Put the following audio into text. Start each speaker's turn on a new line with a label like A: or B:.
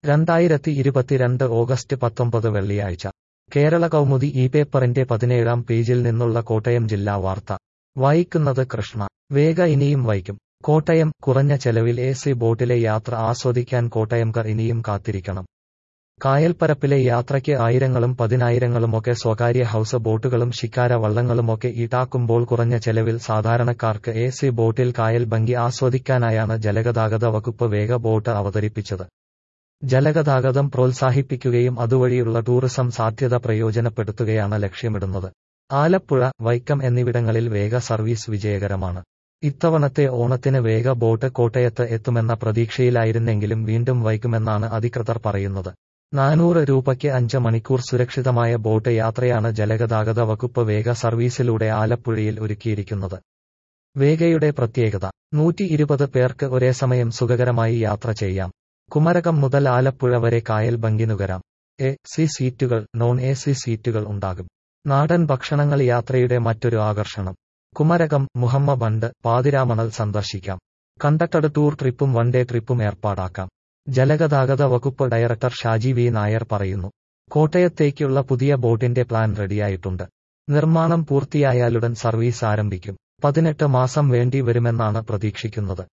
A: രണ്ടായിരത്തി ഇരുപത്തിരണ്ട് ഓഗസ്റ്റ് പത്തൊമ്പത് വെള്ളിയാഴ്ച കേരള കൗമുദി ഈ പേപ്പറിന്റെ പതിനേഴാം പേജിൽ നിന്നുള്ള കോട്ടയം ജില്ലാ വാർത്ത വായിക്കുന്നത് കൃഷ്ണ വേഗ ഇനിയും വൈകും കോട്ടയം കുറഞ്ഞ ചെലവിൽ എ സി ബോട്ടിലെ യാത്ര ആസ്വദിക്കാൻ കോട്ടയംകർ ഇനിയും കാത്തിരിക്കണം കായൽപ്പരപ്പിലെ യാത്രയ്ക്ക് ആയിരങ്ങളും പതിനായിരങ്ങളുമൊക്കെ സ്വകാര്യ ഹൌസ് ബോട്ടുകളും ശിക്കാര വള്ളങ്ങളുമൊക്കെ ഈടാക്കുമ്പോൾ കുറഞ്ഞ ചെലവിൽ സാധാരണക്കാർക്ക് എ സി ബോട്ടിൽ കായൽ ഭംഗി ആസ്വദിക്കാനായാണ് ജലഗതാഗത വകുപ്പ് വേഗ ബോട്ട് അവതരിപ്പിച്ചത് ജലഗതാഗതം പ്രോത്സാഹിപ്പിക്കുകയും അതുവഴിയുള്ള ടൂറിസം സാധ്യത പ്രയോജനപ്പെടുത്തുകയാണ് ലക്ഷ്യമിടുന്നത് ആലപ്പുഴ വൈക്കം എന്നിവിടങ്ങളിൽ വേഗ സർവീസ് വിജയകരമാണ് ഇത്തവണത്തെ ഓണത്തിന് വേഗ ബോട്ട് കോട്ടയത്ത് എത്തുമെന്ന പ്രതീക്ഷയിലായിരുന്നെങ്കിലും വീണ്ടും വൈകുമെന്നാണ് അധികൃതർ പറയുന്നത് നാനൂറ് രൂപയ്ക്ക് അഞ്ച് മണിക്കൂർ സുരക്ഷിതമായ ബോട്ട് യാത്രയാണ് ജലഗതാഗത വകുപ്പ് വേഗ സർവീസിലൂടെ ആലപ്പുഴയിൽ ഒരുക്കിയിരിക്കുന്നത് വേഗയുടെ പ്രത്യേകത നൂറ്റി ഇരുപത് പേർക്ക് ഒരേ സമയം സുഖകരമായി യാത്ര ചെയ്യാം കുമരകം മുതൽ ആലപ്പുഴ വരെ കായൽ ഭംഗിനുകരാം എ സി സീറ്റുകൾ നോൺ എ സി സീറ്റുകൾ ഉണ്ടാകും നാടൻ ഭക്ഷണങ്ങൾ യാത്രയുടെ മറ്റൊരു ആകർഷണം കുമരകം മുഹമ്മ ബണ്ട് പാതിരാമണൽ സന്ദർശിക്കാം കണ്ടക്ടഡ് ടൂർ ട്രിപ്പും വൺ ഡേ ട്രിപ്പും ഏർപ്പാടാക്കാം ജലഗതാഗത വകുപ്പ് ഡയറക്ടർ ഷാജി വി നായർ പറയുന്നു കോട്ടയത്തേക്കുള്ള പുതിയ ബോട്ടിന്റെ പ്ലാൻ റെഡിയായിട്ടുണ്ട് നിർമ്മാണം പൂർത്തിയായാലുടൻ സർവീസ് ആരംഭിക്കും പതിനെട്ട് മാസം വേണ്ടി വരുമെന്നാണ് പ്രതീക്ഷിക്കുന്നത്